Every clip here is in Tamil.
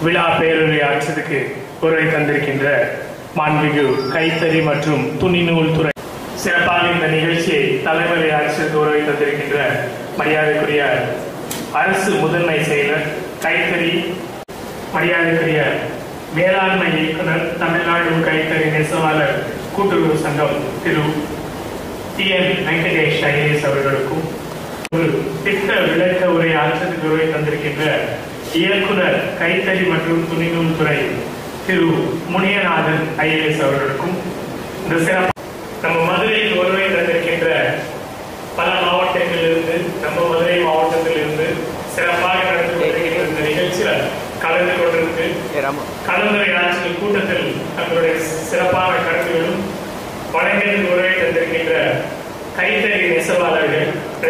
விழா பேருரை ஆற்றத்துக்கு உரை தந்திருக்கின்ற மாண்புமிகு கைத்தறி மற்றும் துணிநூல் துறை சிறப்பாக இந்த நிகழ்ச்சியை தலைமுறை ஆட்சியருக்கு உரை தந்திருக்கின்ற மரியாதைக்குரிய அரசு முதன்மை செயலர் கைத்தறி மரியாதைக்குரிய வேளாண்மை இயக்குனர் தமிழ்நாடு கைத்தறி நெசவாளர் கூட்டுறவு சங்கம் Thiru T N Venkatesh IAS அவர்களுக்கும் ஒரு திட்ட விளக்க உரை ஆற்றத்துக்கு உரை தந்திருக்கின்ற இயக்குனர் கைத்தறி மற்றும் துணிநூல் துறை திரு முனியநாதன் ஐஏஎஸ் அவர்களுக்கும் இந்த சிறப்பு நம்ம மதுரைக்கு வருகை தந்திருக்கின்ற பல மாவட்டங்களிலிருந்து நம்ம மதுரை மாவட்டத்திலிருந்து சிறப்பாக நடந்து கொண்டிருக்கின்ற இந்த நிகழ்ச்சியில கலந்து கொண்டிருக்கு கலந்துரையாற்றல் கூட்டத்தில் தங்களுடைய சிறப்பான கருத்துகளும் வழங்கல் உரை தந்திருக்கின்ற கைத்தறி நெசவாளர்கள்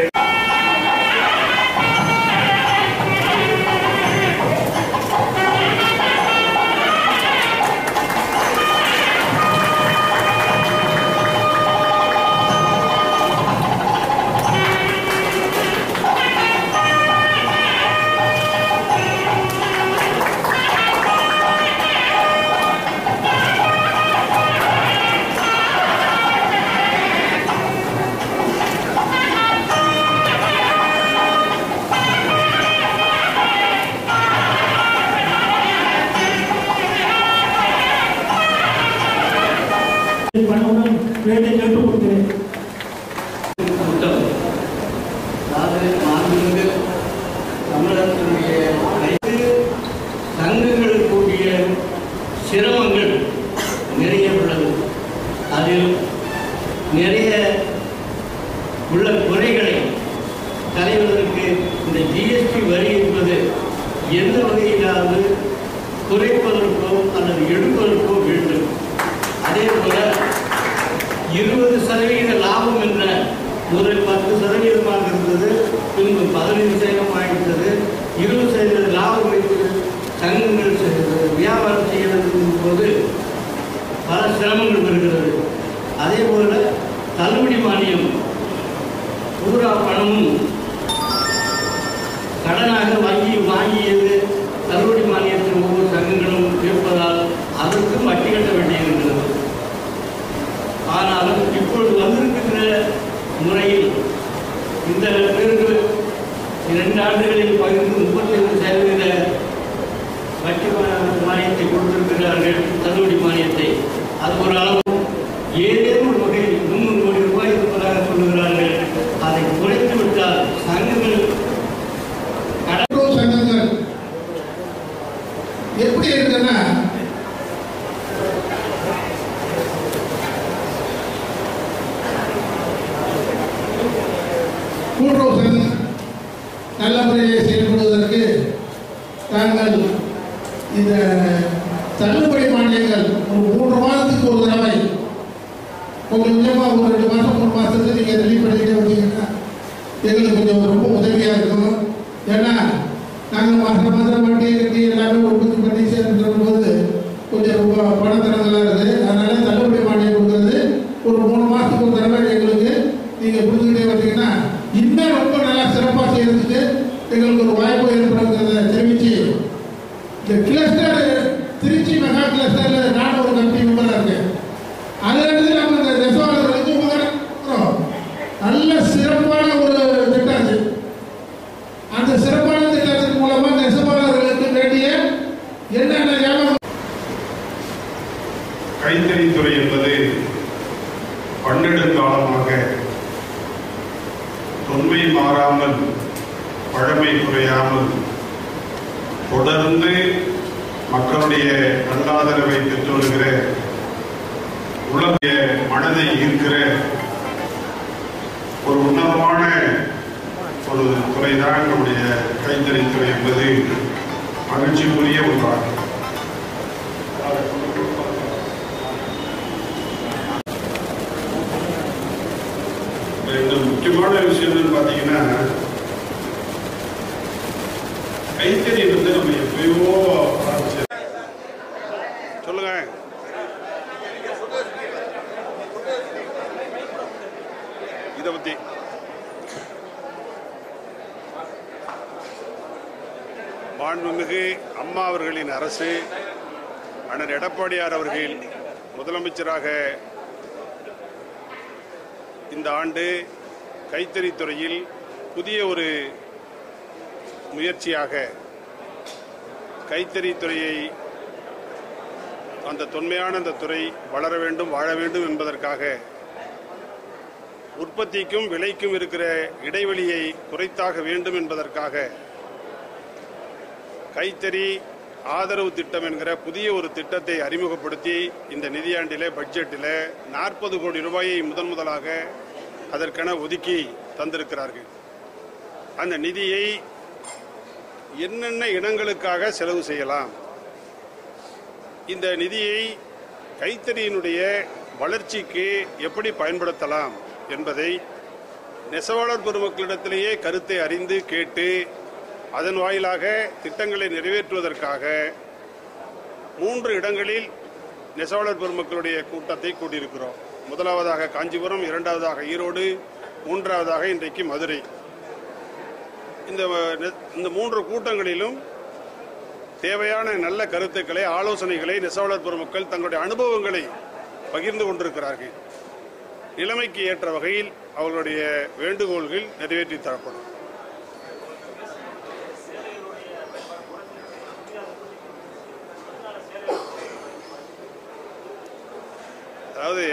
பண்ணவுடன் வேலை கேட்டுக் கொடுக்கிறேன் கூட்டம் அதாவது மாண்புமிகு தமிழகத்தினுடைய அனைத்து சங்கங்கள் கூடிய சிரமங்கள் நிறைய உள்ளது அதில் நிறைய உள்ள குறைகளை களைவதற்கு இந்த ஜிஎஸ்டி வரி என்பது எந்த வகையிலாவது குறைப்பதற்கோ அல்லது எடுப்பதற்கோ வேண்டும் அதே போல இருபது சதவிகித லாபம் என்ற முதல் பத்து சதவீதமாக இருந்தது பின்பு பதினைந்து சதவீதம் ஆகிவிட்டது இருபது சதவீத லாபம் வைத்து சங்கங்கள் செ- வியாபாரம் செய்யணும் போது பல சிரமங்கள் வருகிறது அதே போல தள்ளுபடி மானியம் பூரா பணமும் கடனாக வங்கி வாங்கியது தள்ளுபடி மானியத்தில் ஒவ்வொரு சங்கங்களும் இருப்பதால் அதற்கும் வட்டி கட்ட வேண்டியிருக்கிறது ஆனாலும் இப்பொழுது வந்திருக்கின்ற முறையில் இந்த பேருக்கு இரண்டு ஆண்டுகளில் பகிர்ந்து முப்பத்தைந்து சதவீத வட்டி மா- மானியத்தை கொடுத்திருக்கிறார்கள் தள்ளுபடி மானியத்தை அது ஒரு அளவு ஏதேனும் ஒரு வகையில் முன்னூறு கோடி ரூபாய் இருப்பதாக சொல்லுகிறார்கள் அதை குறைத்து விட்டால் சங்கங்கள் கூட்டுறவு சங்கங்கள் எப்படி இருக்குன்னா கூட்டுறவு சங்கம் நல்ல முறையில் செயல்படுவதற்கு தாங்கள் இந்த தள்ளுபடி மானியங்கள் ஒரு மூன்று மாதத்துக்கு ஒரு தடவை கொஞ்சம் கொஞ்சமாக ஒரு ரெண்டு மாதம் மூணு மாதத்துக்கு நீங்கள் ரெடி பண்ணிக்கிட்டே வந்தீங்கன்னா எங்களுக்கு கொஞ்சம் ரொம்ப உதவியாக இருக்கும் ஏன்னா நாங்கள் மாதம் மாதம் வண்டி கட்டி எல்லாமே உற்பத்தி பண்ணி சேர்ந்து போது கொஞ்சம் ரொம்ப பணத்தனங்களாக இருக்குது அதனால தள்ளுபடி மானியம் கொடுக்குறது ஒரு மூணு மாதத்துக்கு ஒரு தடவை எங்களுக்கு நீங்கள் கொடுத்துக்கிட்டே வந்தீங்கன்னா இன்னும் ரொம்ப நல்லா சிறப்பாக செய்யறதுக்கு எங்களுக்கு ஒரு வாய்ப்பு ஏற்படுங்கிறத தெரிவித்து இந்த கிளஸ்டர் திருச்சி மெகா கிளஸ்டரில் நான் ஒரு கம்பெனி மெம்பராக இருக்கேன் அதிலிருந்து நம்ம இந்த நெசவாளர்களுக்கு உபகாரம் கொடுக்குறோம். நல்ல சிறப்பான ஒரு திட்டம் அது அந்த சிறப்பான திட்டத்தின் மூலமா நெசவாளர்களுக்கு வேண்டிய என்னென்ன வியாபாரம் கைத்தறித்துறை என்பது பன்னெடுங்காலமாக தொன்மை மாறாமல் பழமை குறையாமல் தொடர்ந்து மக்களுடைய நல்லாதரவை பெற்று வருகிற உலக மனதை ஈர்க்கிற ஒரு உன்னதமான ஒரு துறைதான் நம்முடைய கைத்தறித்துறை என்பது மகிழ்ச்சிக்குரிய ஒன்றாகும் இந்த முக்கியமான விஷயம் என்னன்னு பார்த்தீங்கன்னா கைத்தறி வந்து நம்ம எப்பயோ ஆரம்பிச்சது சொல்லுங்க இதை பத்தி மாண்புமிகு அம்மா அவர்களின் அரசு அண்ணன் எடப்பாடியார் அவர்கள் முதலமைச்சராக இந்த ஆண்டு கைத்தறித்துறையில் புதிய ஒரு முயற்சியாக கைத்தறித்துறையை அந்த தொன்மையான அந்த துறை வளர வேண்டும் வாழ வேண்டும் என்பதற்காக உற்பத்திக்கும் விலைக்கும் இருக்கிற இடைவெளியை குறைத்தாக வேண்டும் என்பதற்காக கைத்தறி ஆதரவு திட்டம் என்கிற புதிய ஒரு திட்டத்தை அறிமுகப்படுத்தி இந்த நிதியாண்டிலே பட்ஜெட்டில் நாற்பது கோடி ரூபாயை முதன் முதலாக அதற்கென ஒதுக்கி தந்திருக்கிறார்கள் அந்த நிதியை என்னென்ன இனங்களுக்காக செலவு செய்யலாம் இந்த நிதியை கைத்தறியினுடைய வளர்ச்சிக்கு எப்படி பயன்படுத்தலாம் என்பதை நெசவாளர் பெருமக்களிடத்திலேயே கருத்தை அறிந்து கேட்டு அதன் வாயிலாக திட்டங்களை நிறைவேற்றுவதற்காக மூன்று இடங்களில் நெசவாளர் பெருமக்களுடைய கூட்டத்தை கூட்டியிருக்கிறோம் முதலாவதாக காஞ்சிபுரம் இரண்டாவதாக ஈரோடு மூன்றாவதாக இன்றைக்கு மதுரை இந்த இந்த மூன்று கூட்டங்களிலும் தேவையான நல்ல கருத்துக்களை ஆலோசனைகளை நெசவாளர் பெருமக்கள் தங்களுடைய அனுபவங்களை பகிர்ந்து கொண்டிருக்கிறார்கள் நிலைமைக்கு ஏற்ற வகையில் அவர்களுடைய வேண்டுகோள்கள் நிறைவேற்றி தரப்படும் அதாவது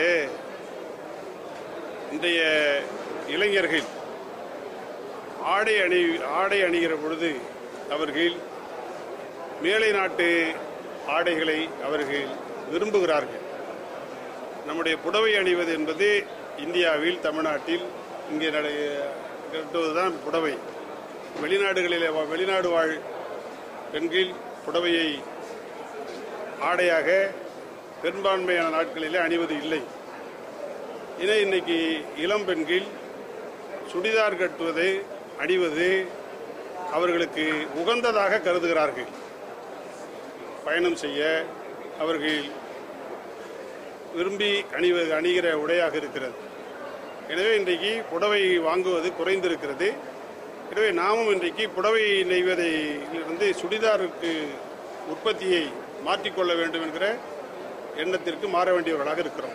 இன்றைய இளைஞர்கள் ஆடை அணி ஆடை அணிகிற பொழுது அவர்கள் மேலை நாட்டு ஆடைகளை அவர்கள் விரும்புகிறார்கள் நம்முடைய புடவை அணிவது என்பது இந்தியாவில் தமிழ்நாட்டில் இங்கே நட கட்டுவதுதான் புடவை வெளிநாடுகளில் வா- வெளிநாடு வாழ் பெண்கள் புடவையை ஆடையாக பெரும்பான்மையான நாட்களிலே அணிவது இல்லை இதை இன்னைக்கு இளம் பெண்கள் சுடிதார் கட்டுவது அணிவது அவர்களுக்கு உகந்ததாக கருதுகிறார்கள் பயணம் செய்ய அவர்கள் விரும்பி அணிவது அணிகிற உடையாக இருக்கிறது எனவே இன்றைக்கு புடவை வாங்குவது குறைந்திருக்கிறது எனவே நாமும் இன்றைக்கு புடவை நெய்வதிலிருந்து சுடிதாருக்கு உற்பத்தியை மாற்றிக்கொள்ள வேண்டும் என்கிற எண்ணத்திற்கு மாற வேண்டியவர்களாக இருக்கிறோம்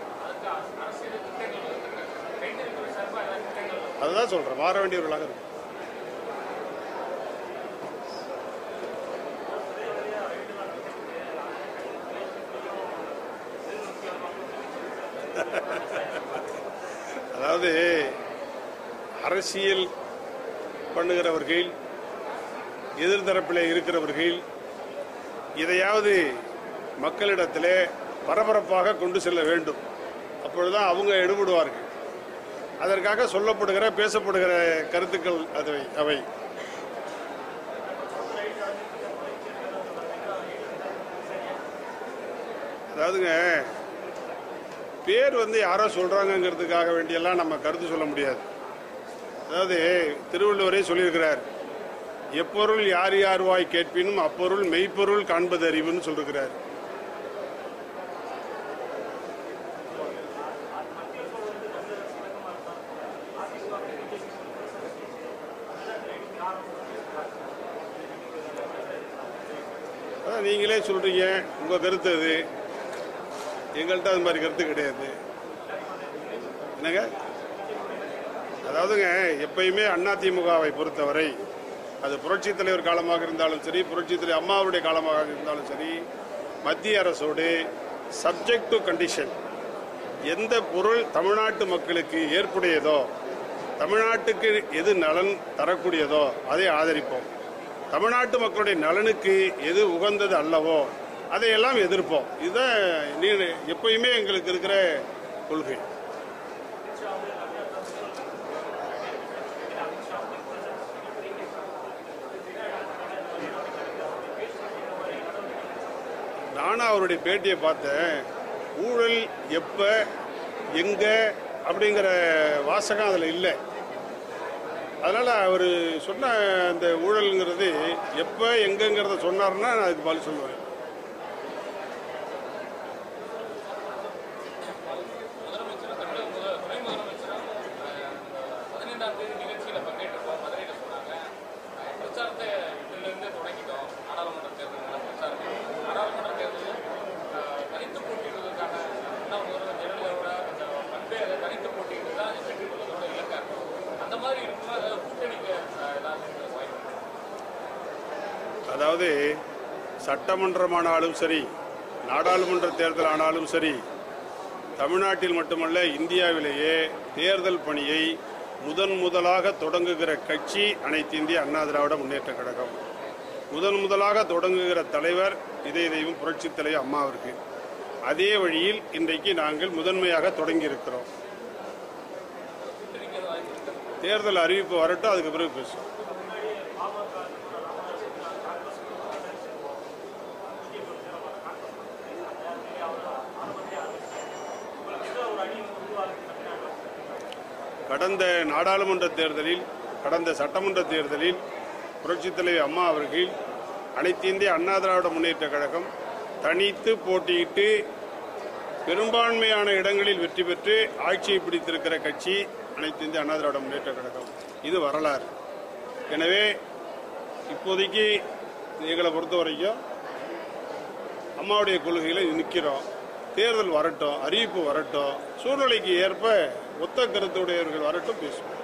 அதுதான் சொல்றேன் மாற வேண்டியவர்களாக இருக்கும் அதாவது அரசியல் பண்ணுகிறவர்கள் எதிர்தரப்பில் இருக்கிறவர்கள் இதையாவது மக்களிடத்திலே பரபரப்பாக கொண்டு செல்ல வேண்டும் அப்பொழுதுதான் அவங்க எடுபடுவார்கள் அதற்காக சொல்லப்படுகிற பேசப்படுகிற கருத்துக்கள் அது அவை அதாவதுங்க பேர் வந்து யாரோ சொல்றாங்கங்கிறதுக்காக வேண்டியெல்லாம் நம்ம கருத்து சொல்ல முடியாது அதாவது திருவள்ளுவரே சொல்லியிருக்கிறார் எப்பொருள் யார் யார் வாய் கேட்பினும் அப்பொருள் மெய்ப்பொருள் காண்பது அறிவுன்னு சொல்லிருக்கிறார் அதான் நீங்களே சொல்றீங்க உங்க கருத்து அது எங்கள்கிட்ட அது மாதிரி கருத்து கிடையாது என்னங்க அதாவதுங்க எப்பயுமே அதிமுகவை பொறுத்தவரை அது புரட்சித் தலைவர் காலமாக இருந்தாலும் சரி புரட்சித் தலைவர் அம்மாவுடைய காலமாக இருந்தாலும் சரி மத்திய அரசோடு சப்ஜெக்ட் டு கண்டிஷன் எந்த பொருள் தமிழ்நாட்டு மக்களுக்கு ஏற்புடையதோ தமிழ்நாட்டுக்கு எது நலன் தரக்கூடியதோ அதை ஆதரிப்போம் தமிழ்நாட்டு மக்களுடைய நலனுக்கு எது உகந்தது அல்லவோ அதையெல்லாம் எதிர்ப்போம் இதுதான் நீ எப்பயுமே எங்களுக்கு இருக்கிற கொள்கை நானும் அவருடைய பேட்டியை பார்த்தேன் ஊழல் எப்ப எங்க அப்படிங்கிற வாசகம் அதில் இல்லை அதனால அவர் சொன்ன அந்த ஊழல்ங்கிறது எப்ப எங்கங்கிறத சொன்னாருன்னா நான் அதுக்கு பதில் சொல்லுவேன் முதலமைச்சரும் தமிழக முதல் துணை முதலமைச்சரும் அஹ், பதினைந்தாம் தேதி நிகழ்ச்சியில் பங்கேற்றிருப்போம் மதுரையில் சொன்னாங்க அஹ், பிரச்சாரத்தை இதிலிருந்து தொடங்கி அதாவது சட்டமன்றமானாலும் சரி நாடாளுமன்ற தேர்தல் ஆனாலும் சரி தமிழ்நாட்டில் மட்டுமல்ல இந்தியாவிலேயே தேர்தல் பணியை முதன் முதலாக தொடங்குகிற கட்சி அனைத்து இந்திய அண்ணா திராவிட முன்னேற்ற கழகம் முதன் முதலாக தொடங்குகிற தலைவர் இதய தெய்வம் புரட்சித் தலைவர் அம்மா அவருக்கு அதே வழியில் இன்றைக்கு நாங்கள் முதன்மையாக தொடங்கி இருக்கிறோம் தேர்தல் அறிவிப்பு வரட்டும் அதுக்கு பிறகு பேசுவோம் கடந்த நாடாளுமன்ற தேர்தலில் கடந்த சட்டமன்ற தேர்தலில் புரட்சித் தலைவர் அம்மா அவர்கள் அனைத்து இந்திய அண்ணா திராவிட முன்னேற்ற கழகம் தனித்து போட்டியிட்டு பெரும்பான்மையான இடங்களில் வெற்றி பெற்று ஆட்சியை பிடித்திருக்கிற கட்சி அனைத்து இந்திய அண்ணா திராவிட முன்னேற்ற கழகம் இது வரலாறு எனவே இப்போதைக்கு எங்களை பொறுத்த வரைக்கும் அம்மாவுடைய கொள்கைகளை நிற்கிறோம் தேர்தல் வரட்டும் அறிவிப்பு வரட்டும் சூழ்நிலைக்கு ஏற்ப ஒத்த கருத்துடையவர்கள் வரட்டும் பேசுவோம்